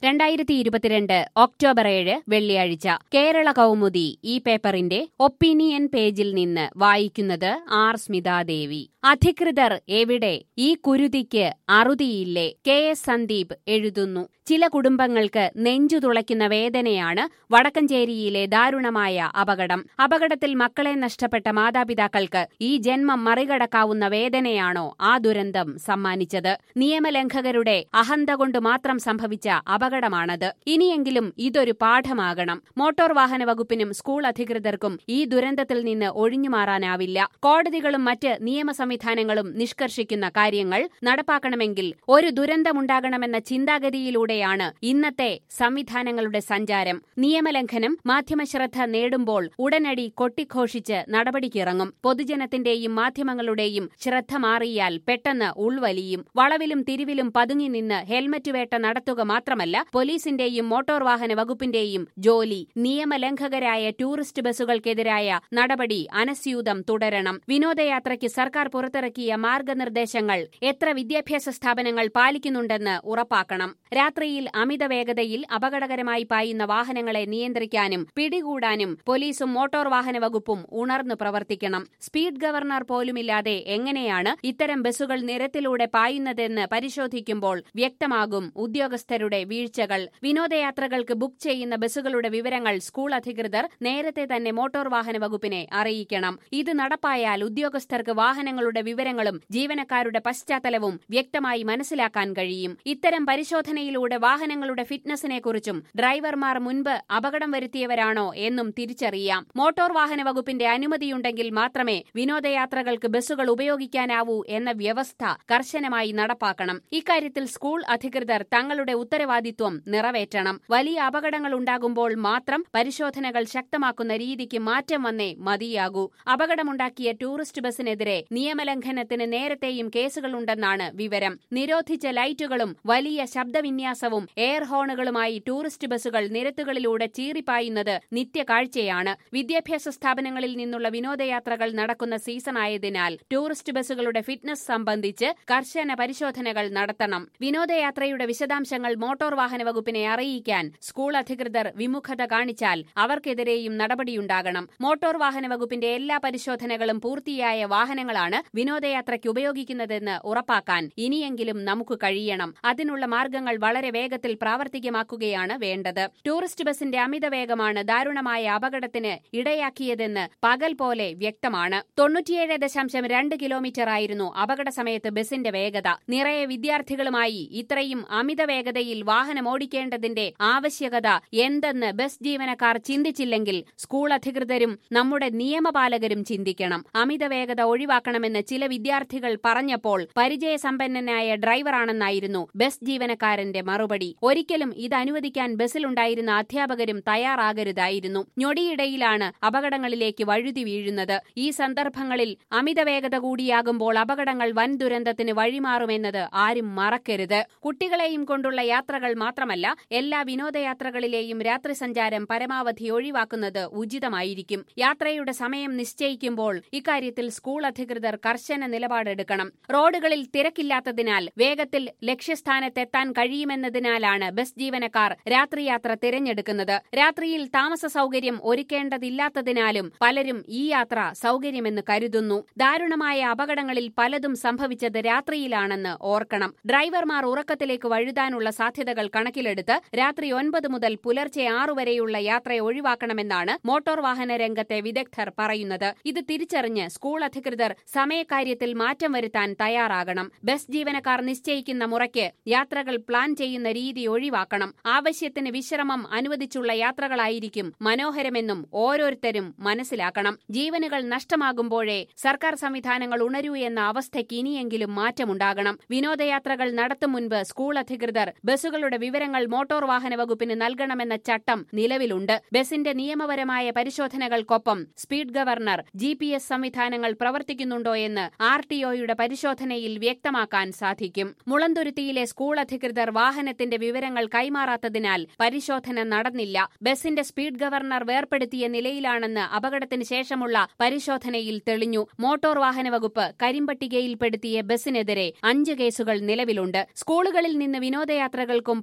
രണ്ടായിരത്തി ഇരുപത്തിരണ്ട് ഒക്ടോബർ ഏഴ് വെള്ളിയാഴ്ച കേരള കൗമുദി ഈ പേപ്പറിന്റെ ഒപ്പീനിയൻ പേജിൽ നിന്ന് വായിക്കുന്നത് ആർ സ്മിതാദേവി അധികൃതർ എവിടെ ഈ കുരുതിക്ക് അറുതിയില്ലേ കെ എസ് സന്ദീപ് എഴുതുന്നു ചില കുടുംബങ്ങൾക്ക് നെഞ്ചു തുളയ്ക്കുന്ന വേദനയാണ് വടക്കഞ്ചേരിയിലെ ദാരുണമായ അപകടം അപകടത്തിൽ മക്കളെ നഷ്ടപ്പെട്ട മാതാപിതാക്കൾക്ക് ഈ ജന്മം മറികടക്കാവുന്ന വേദനയാണോ ആ ദുരന്തം സമ്മാനിച്ചത് നിയമലംഘകരുടെ അഹന്ത കൊണ്ട് മാത്രം സംഭവിച്ച അപകടമാണത് ഇനിയെങ്കിലും ഇതൊരു പാഠമാകണം മോട്ടോർ വാഹന വകുപ്പിനും സ്കൂൾ അധികൃതർക്കും ഈ ദുരന്തത്തിൽ നിന്ന് ഒഴിഞ്ഞുമാറാനാവില്ല കോടതികളും മറ്റ് നിയമ സംവിധാനങ്ങളും നിഷ്കർഷിക്കുന്ന കാര്യങ്ങൾ നടപ്പാക്കണമെങ്കിൽ ഒരു ദുരന്തമുണ്ടാകണമെന്ന ചിന്താഗതിയിലൂടെയാണ് ഇന്നത്തെ സംവിധാനങ്ങളുടെ സഞ്ചാരം നിയമലംഘനം മാധ്യമശ്രദ്ധ നേടുമ്പോൾ ഉടനടി കൊട്ടിഘോഷിച്ച് നടപടിക്കിറങ്ങും പൊതുജനത്തിന്റെയും മാധ്യമങ്ങളുടെയും ശ്രദ്ധ മാറിയാൽ പെട്ടെന്ന് ഉൾവലിയും വളവിലും തിരിവിലും പതുങ്ങി നിന്ന് ഹെൽമറ്റ് വേട്ട നടത്തുക മാത്രമല്ല പോലീസിന്റെയും മോട്ടോർ വാഹന വകുപ്പിന്റെയും ജോലി നിയമലംഘകരായ ടൂറിസ്റ്റ് ബസ്സുകൾക്കെതിരായ നടപടി അനസ്യൂതം തുടരണം വിനോദയാത്രയ്ക്ക് സർക്കാർ പുറത്തിറക്കിയ മാർഗനിർദ്ദേശങ്ങൾ എത്ര വിദ്യാഭ്യാസ സ്ഥാപനങ്ങൾ പാലിക്കുന്നുണ്ടെന്ന് ഉറപ്പാക്കണം രാത്രിയിൽ അമിത വേഗതയിൽ അപകടകരമായി പായുന്ന വാഹനങ്ങളെ നിയന്ത്രിക്കാനും പിടികൂടാനും പോലീസും മോട്ടോർ വാഹന വകുപ്പും ഉണർന്നു പ്രവർത്തിക്കണം സ്പീഡ് ഗവർണർ പോലുമില്ലാതെ എങ്ങനെയാണ് ഇത്തരം ബസ്സുകൾ നിരത്തിലൂടെ പായുന്നതെന്ന് പരിശോധിക്കുമ്പോൾ വ്യക്തമാകും ഉദ്യോഗസ്ഥരുടെ വീഴ്ചകൾ വിനോദയാത്രകൾക്ക് ബുക്ക് ചെയ്യുന്ന ബസ്സുകളുടെ വിവരങ്ങൾ സ്കൂൾ അധികൃതർ നേരത്തെ തന്നെ മോട്ടോർ വാഹന വകുപ്പിനെ അറിയിക്കണം ഇത് നടപ്പായാൽ ഉദ്യോഗസ്ഥർക്ക് വാഹനങ്ങളുടെ വിവരങ്ങളും ജീവനക്കാരുടെ പശ്ചാത്തലവും വ്യക്തമായി മനസ്സിലാക്കാൻ കഴിയും ഇത്തരം പരിശോധനയിലൂടെ വാഹനങ്ങളുടെ ഫിറ്റ്നസിനെക്കുറിച്ചും ഡ്രൈവർമാർ മുൻപ് അപകടം വരുത്തിയവരാണോ എന്നും തിരിച്ചറിയാം മോട്ടോർ വാഹന വകുപ്പിന്റെ അനുമതിയുണ്ടെങ്കിൽ മാത്രമേ വിനോദയാത്രകൾക്ക് ബസ്സുകൾ ഉപയോഗിക്കാനാവൂ എന്ന വ്യവസ്ഥ കർശനമായി നടപ്പാക്കണം ഇക്കാര്യത്തിൽ സ്കൂൾ അധികൃതർ തങ്ങളുടെ ഉത്തരവാദിത്വം നിറവേറ്റണം വലിയ അപകടങ്ങൾ ഉണ്ടാകുമ്പോൾ മാത്രം പരിശോധനകൾ ശക്തമാക്കുന്ന രീതിക്ക് മാറ്റം വന്നേ മതിയാകൂ അപകടമുണ്ടാക്കിയ ടൂറിസ്റ്റ് ബസ്സിനെതിരെ നിയമലംഘനത്തിന് നേരത്തെയും കേസുകളുണ്ടെന്നാണ് വിവരം നിരോധിച്ച ലൈറ്റുകളും വലിയ ശബ്ദവിന്യാസവും എയർ ഹോണുകളുമായി ടൂറിസ്റ്റ് ബസ്സുകൾ നിരത്തുകളിലൂടെ ചീറിപ്പായുന്നത് നിത്യകാഴ്ചയാണ് വിദ്യാഭ്യാസ സ്ഥാപനങ്ങളിൽ നിന്നുള്ള വിനോദയാത്രകൾ നടക്കുന്ന സീസണായതിനാൽ ടൂറിസ്റ്റ് ബസ്സുകളുടെ ഫിറ്റ്നസ് സംബന്ധിച്ച് കർശന പരിശോധനകൾ നടത്തണം വിനോദയാത്രയുടെ വിശദാംശങ്ങൾ മോട്ടോർ വാഹന വകുപ്പിനെ അറിയിക്കാൻ സ്കൂൾ അധികൃതർ വിമുഖത കാണിച്ചാൽ അവർക്കെതിരെയും നടപടിയുണ്ടാകണം മോട്ടോർ വാഹന വകുപ്പിന്റെ എല്ലാ പരിശോധനകളും പൂർത്തിയായ വാഹനങ്ങളാണ് വിനോദയാത്രയ്ക്ക് ഉപയോഗിക്കുന്നതെന്ന് ഉറപ്പാക്കാൻ ഇനിയെങ്കിലും നമുക്ക് കഴിയണം അതിനുള്ള മാർഗങ്ങൾ വളരെ വേഗത്തിൽ പ്രാവർത്തികമാക്കുകയാണ് വേണ്ടത് ടൂറിസ്റ്റ് ബസിന്റെ അമിത വേഗമാണ് ദാരുണമായ അപകടത്തിന് ഇടയാക്കിയതെന്ന് പകൽ പോലെ വ്യക്തമാണ് തൊണ്ണൂറ്റിയേഴ് ദശാംശം രണ്ട് കിലോമീറ്റർ ആയിരുന്നു അപകട സമയത്ത് ബസിന്റെ വേഗത നിറയെ വിദ്യാർത്ഥികളുമായി ഇത്രയും അമിത വേഗതയിൽ വാഹനം ഓടിക്കേണ്ടതിന്റെ ആവശ്യകത എന്തെന്ന് ബസ് ജീവനക്കാർ ചിന്തിച്ചില്ലെങ്കിൽ സ്കൂൾ അധികൃതരും നമ്മുടെ നിയമപാലകരും ചിന്തിക്കണം അമിത വേഗത ഒഴിവാക്കണമെന്ന് ചില വിദ്യാർത്ഥികൾ പറഞ്ഞപ്പോൾ പരിചയസമ്പന്നനായ ഡ്രൈവറാണെന്നായിരുന്നു ബസ് ജീവനക്കാരന്റെ മറുപടി ഒരിക്കലും ഇത് അനുവദിക്കാൻ ബസ്സിലുണ്ടായിരുന്ന അധ്യാപകരും തയ്യാറാകരുതായിരുന്നു ഞൊടിയിടയിലാണ് അപകടങ്ങളിലേക്ക് വഴുതി വീഴുന്നത് ഈ സന്ദർഭങ്ങളിൽ അമിത വേഗത കൂടിയാകുമ്പോൾ അപകടങ്ങൾ വൻ ദുരന്തത്തിന് വഴിമാറുമെന്നത് ആരും മറക്കരുത് കുട്ടികളെയും കൊണ്ടുള്ള യാത്രകൾ മാത്രമല്ല എല്ലാ വിനോദയാത്രകളിലെയും രാത്രി സഞ്ചാരം പരമാവധി ഒഴിവാക്കുന്നത് ഉചിതമായിരിക്കും യാത്രയുടെ സമയം നിശ്ചയിക്കുമ്പോൾ ഇക്കാര്യത്തിൽ സ്കൂൾ അധികൃതർ കർശന നിലപാടെടുക്കണം റോഡുകളിൽ തിരക്കില്ലാത്തതിനാൽ വേഗത്തിൽ ലക്ഷ്യസ്ഥാനത്തെത്താൻ കഴിയുമെന്നതിനാലാണ് ബസ് ജീവനക്കാർ രാത്രിയാത്ര തിരഞ്ഞെടുക്കുന്നത് രാത്രിയിൽ താമസ സൗകര്യം ഒരുക്കേണ്ടതില്ലാത്തതിനാലും പലരും ഈ യാത്ര സൗകര്യമെന്ന് കരുതുന്നു ദാരുണമായ അപകടങ്ങളിൽ പലതും സംഭവിച്ചത് രാത്രിയിലാണെന്ന് ഓർക്കണം ഡ്രൈവർമാർ ഉറക്കത്തിലേക്ക് വഴുതാനുള്ള സാധ്യതകൾ കണക്കിലെടുത്ത് രാത്രി ഒൻപത് മുതൽ പുലർച്ചെ ആറു വരെയുള്ള യാത്ര ഒഴിവാക്കണമെന്നാണ് മോട്ടോർ വാഹന രംഗത്തെ വിദഗ്ധർ പറയുന്നത് ഇത് തിരിച്ചറിഞ്ഞ് സ്കൂൾ അധികൃതർ സമയക്കാര്യത്തിൽ മാറ്റം വരുത്താൻ തയ്യാറാകണം ബസ് ജീവനക്കാർ നിശ്ചയിക്കുന്ന മുറയ്ക്ക് യാത്രകൾ പ്ലാൻ ചെയ്യുന്ന രീതി ഒഴിവാക്കണം ആവശ്യത്തിന് വിശ്രമം അനുവദിച്ചുള്ള യാത്രകളായിരിക്കും മനോഹരമെന്നും ഓരോരുത്തരും മനസ്സിലാക്കണം ജീവനുകൾ നഷ്ടമാകുമ്പോഴേ സർക്കാർ സംവിധാനങ്ങൾ ഉണരൂ എന്ന അവസ്ഥയ്ക്ക് ഇനിയെങ്കിലും മാറ്റമുണ്ടാകണം വിനോദയാത്രകൾ നടത്തും മുൻപ് സ്കൂൾ അധികൃതർ ബസ്സുകളുടെ വിവരങ്ങൾ മോട്ടോർ വാഹന വകുപ്പിന് നൽകണമെന്ന ചട്ടം നിലവിലുണ്ട് ബസിന്റെ നിയമപരമായ പരിശോധനകൾക്കൊപ്പം speed governor G P S സംവിധാനങ്ങൾ പ്രവർത്തിക്കുന്നുണ്ടോ എന്ന് ആർ ടി ഒയുടെ പരിശോധനയിൽ വ്യക്തമാക്കാൻ സാധിക്കും മുളന്തുരുത്തിയിലെ സ്കൂൾ അധികൃതർ വാഹനത്തിന്റെ വിവരങ്ങൾ കൈമാറാത്തതിനാൽ പരിശോധന നടന്നില്ല ബസിന്റെ സ്പീഡ് ഗവർണർ വേർപ്പെടുത്തിയ നിലയിലാണെന്ന് അപകടത്തിന് ശേഷമുള്ള പരിശോധനയിൽ തെളിഞ്ഞു മോട്ടോർ വാഹന വകുപ്പ് കരിമ്പട്ടികയിൽപ്പെടുത്തിയ ബസിനെതിരെ അഞ്ച് കേസുകൾ നിലവിലുണ്ട് സ്കൂളുകളിൽ നിന്ന് വിനോദയാത്രകൾക്കും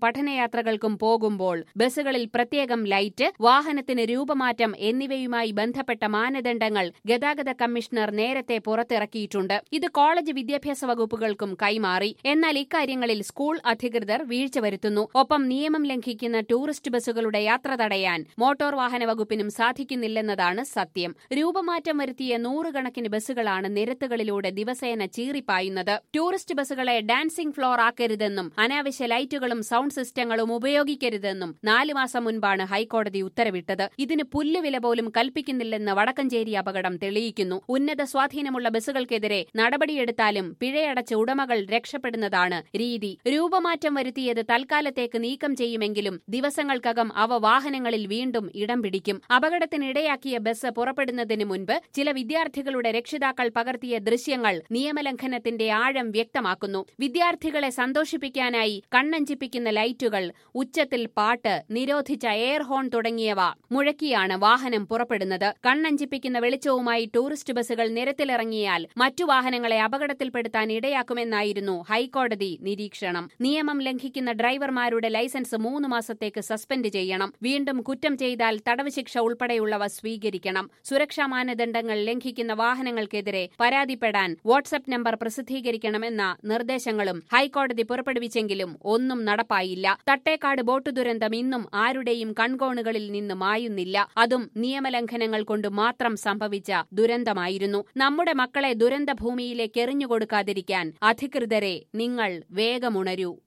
പഠനയാത്രകൾക്കും പോകുമ്പോൾ ബസ്സുകളിൽ പ്രത്യേകം ലൈറ്റ് വാഹനത്തിന് രൂപമാറ്റം എന്നിവയുമായി ബന്ധപ്പെട്ട മാനദണ്ഡങ്ങൾ ഗതാഗത കമ്മീഷണർ നേരത്തെ പുറത്തിറക്കിയിട്ടുണ്ട് ഇത് കോളേജ് വിദ്യാഭ്യാസ വകുപ്പുകൾക്കും കൈമാറി എന്നാൽ ഇക്കാര്യങ്ങളിൽ സ്കൂൾ അധികൃതർ വീഴ്ച വരുത്തുന്നു ഒപ്പം നിയമം ലംഘിക്കുന്ന ടൂറിസ്റ്റ് ബസ്സുകളുടെ യാത്ര തടയാൻ മോട്ടോർ വാഹന വകുപ്പിനും സാധിക്കുന്നില്ലെന്നതാണ് സത്യം രൂപമാറ്റം വരുത്തിയ നൂറുകണക്കിന് ബസ്സുകളാണ് നിരത്തുകളിലൂടെ ദിവസേന ചീറിപ്പായുന്നത് ടൂറിസ്റ്റ് ബസ്സുകളെ ഡാൻസിംഗ് ഫ്ലോർ ആക്കരുതെന്നും അനാവശ്യ ലൈറ്റുകളും സൗണ്ട് സിസ്റ്റങ്ങളും ഉപയോഗിക്കരുതെന്നും നാലു മാസം മുൻപാണ് ഹൈക്കോടതി ഉത്തരവിട്ടത് ഇതിന് പുല്ലുവില പോലും കൽപ്പിക്കുന്നില്ലെന്ന് വടക്കഞ്ചേരി അപകടം തെളിയിക്കുന്നു ഉന്നത സ്വാധീനമുള്ള ബസ്സുകൾക്കെതിരെ നടപടിയെടുത്താലും പിഴയടച്ച ഉടമകൾ രക്ഷപ്പെടുന്നതാണ് രീതി രൂപമാറ്റം വരുത്തിയത് തൽക്കാലത്തേക്ക് നീക്കം ചെയ്യുമെങ്കിലും ദിവസങ്ങൾക്കകം അവ വാഹനങ്ങളിൽ വീണ്ടും ഇടം പിടിക്കും അപകടത്തിനിടയാക്കിയ ബസ് പുറപ്പെടുന്നതിന് മുൻപ് ചില വിദ്യാർത്ഥികളുടെ രക്ഷിതാക്കൾ പകർത്തിയ ദൃശ്യങ്ങൾ നിയമലംഘനത്തിന്റെ ആഴം വ്യക്തമാക്കുന്നു വിദ്യാർത്ഥികളെ സന്തോഷിപ്പിക്കാനായി കണ്ണഞ്ചിപ്പിക്കുന്ന ലൈറ്റുകൾ ഉച്ചത്തിൽ പാട്ട് നിരോധിച്ച എയർ ഹോൺ തുടങ്ങിയവ മുഴക്കിയാണ് വാഹനം പുറപ്പെടുന്നത് കണ്ണഞ്ചിപ്പിക്കുന്ന വെളിച്ചവുമായി ടൂറിസ്റ്റ് ബസ്സുകൾ നിരത്തിലിറങ്ങിയാൽ മറ്റു വാഹനങ്ങളെ അപകടത്തിൽപ്പെടുത്താൻ ഇടയാക്കുമെന്നായിരുന്നു ഹൈക്കോടതി നിരീക്ഷണം നിയമം ലംഘിക്കുന്ന ഡ്രൈവർമാരുടെ ലൈസൻസ് മൂന്ന് മാസത്തേക്ക് സസ്പെൻഡ് ചെയ്യണം വീണ്ടും കുറ്റം ചെയ്താൽ തടവ് ശിക്ഷ ഉൾപ്പെടെയുള്ളവ സ്വീകരിക്കണം സുരക്ഷാ മാനദണ്ഡങ്ങൾ ലംഘിക്കുന്ന വാഹനങ്ങൾക്കെതിരെ പരാതിപ്പെടാൻ വാട്സ്ആപ്പ് നമ്പർ പ്രസിദ്ധീകരിക്കണമെന്ന നിർദ്ദേശങ്ങളും ഹൈക്കോടതി പുറപ്പെടുവിച്ചെങ്കിലും ഒന്നും നടപ്പായില്ല തട്ടേക്കാട് ബോട്ട് ദുരന്തം ഇന്നും ആരുടെയും കൺകോണുകളിൽ നിന്ന് മായുന്നില്ല അതും നിയമലംഘനങ്ങൾ കൊണ്ട് മാത്രം സംഭവിച്ച ദുരന്തമായിരുന്നു നമ്മുടെ മക്കളെ ദുരന്തഭൂമിയിലേക്ക് എറിഞ്ഞുകൊടുക്കാതിരിക്കാൻ അധികൃതരെ നിങ്ങൾ വേഗമുണരൂ